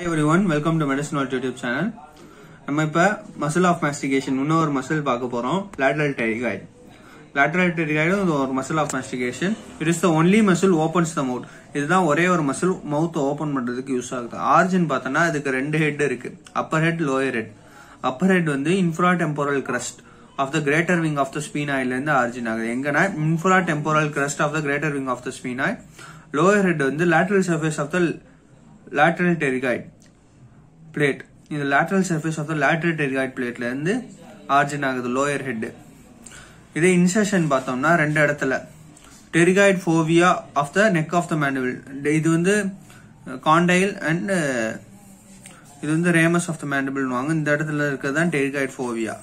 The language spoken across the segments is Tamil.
Every everyone welcome to medicine vault YouTube channel நம்ம இப்ப மசில் ஆஃப் மாஸ்டிகேஷன் இன்னொரு மசில் பார்க்க போறோம் லேட்டரல் டெரிகாய்டு லேட்டரல் டெரிகாய்டு இது ஒரு muscle of mastication it is the only muscle opens the mouth இதுதான் ஒரே ஒரு மசில் மவுத் ஓபன் பண்றதுக்கு யூஸ் ஆகுது ஆர்ஜின் பார்த்தோன்னா இதுக்கு ரெண்டு ஹெட் இருக்கு upper head lower head upper head வந்து infratemporal crest of the greater wing of the ஸ்பீனாயில இருந்து ஆர்ஜின் ஆகுது எங்கன்னா infra infratemporal crest of the greater wing of the sphenoid lower head வந்து lateral surface of the lateral pterygoid plate இந்த lateral surface of the lateral pterygoid plateல இருந்து ஆர்ஜின் ஆகுது லோயர் ஹெட் இதே இன்செஷன் பார்த்தோம்னா ரெண்டு இடத்துல pterygoid fovea of the neck of the mandible இது வந்து காண்டைல் அண்ட் இது வந்து ரேமஸ் ஆஃப் த mandible வாங்க இந்த இடத்துல இருக்கிறது தான் pterygoid fovea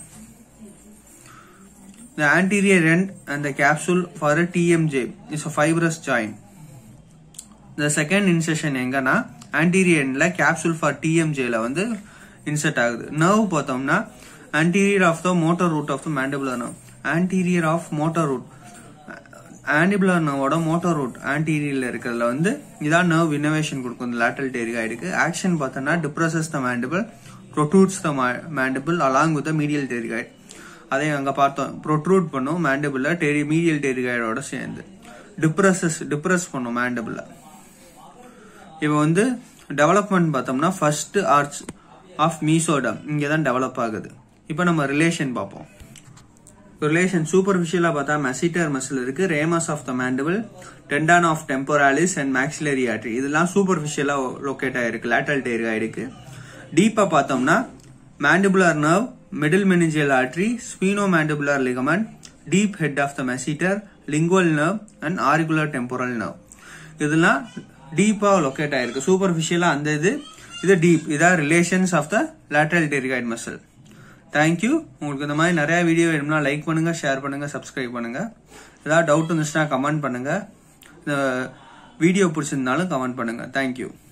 The anterior end and the capsule for a TMJ is a fibrous joint. இந்த செகண்ட் இன்செஷன் எங்கன்னா ஆன்டீரியர் எண்ட்ல கேப்சூல் ஃபார் டிஎம்ஜேல வந்து இன்செர்ட் ஆகுது நர்வ் பார்த்தோம்னா anterior of the motor root of the mandibular nerve anterior of motor root mandibular நர்வோட மோட்டர் ரூட் ஆன்டீரியர்ல இருக்கிறதுல வந்து இதான் நர்வ் இனோவேஷன் கொடுக்கும் இந்த லேட்டல் டெரிகாய்டுக்கு ஆக்ஷன் பார்த்தோம்னா depresses the mandible protrudes the mandible along with medial pterygoid அதை அங்க பார்த்தோம் ப்ரொட்ரூட் பண்ணும் மேண்டிபிள்ல டெரி மீடியல் டெரிகாய்டோட சேர்ந்து டிப்ரஸஸ் டிப்ரஸ் பண்ணும் மேண்டிபிள்ல இப்போ வந்து டெவலப்மெண்ட் பார்த்தோம்னா ஃபர்ஸ்ட் ஆர்ச் ஆஃப் மீசோடம் இங்கே தான் டெவலப் ஆகுது இப்போ நம்ம ரிலேஷன் பார்ப்போம் ரிலேஷன் சூப்பர்ஃபிஷியலா பார்த்தா மெசிட்டர் மசில் இருக்கு ramus of the mandible tendon of temporalis and maxillary artery இதெல்லாம் சூப்பர்ஃபிஷியலா லொக்கேட் ஆயிருக்கு லேட்டல் டேர்காய்டுக்கு டீப்பா பார்த்தோம்னா mandibular nerve middle meningeal artery sphenomandibular ligament deep head of the masseter lingual nerve and auriculotemporal nerve இதெல்லாம் டீப்பா லொக்கேட் ஆயிருக்கு சூப்பர்ஃபிஷியலா அந்த இது இது டீப் இதான் relations of the lateral pterygoid muscle thank you உங்களுக்கு இந்த மாதிரி நிறைய வீடியோ வேணும்னா லைக் பண்ணுங்க ஷேர் பண்ணுங்க சப்ஸ்கிரைப் பண்ணுங்க ஏதாவது டவுட் இருந்துச்சுன்னா கமெண்ட் பண்ணுங்க இந்த வீடியோ பிடிச்சிருந்தாலும் கமெண்ட் பண்ணுங்க தேங்க்யூ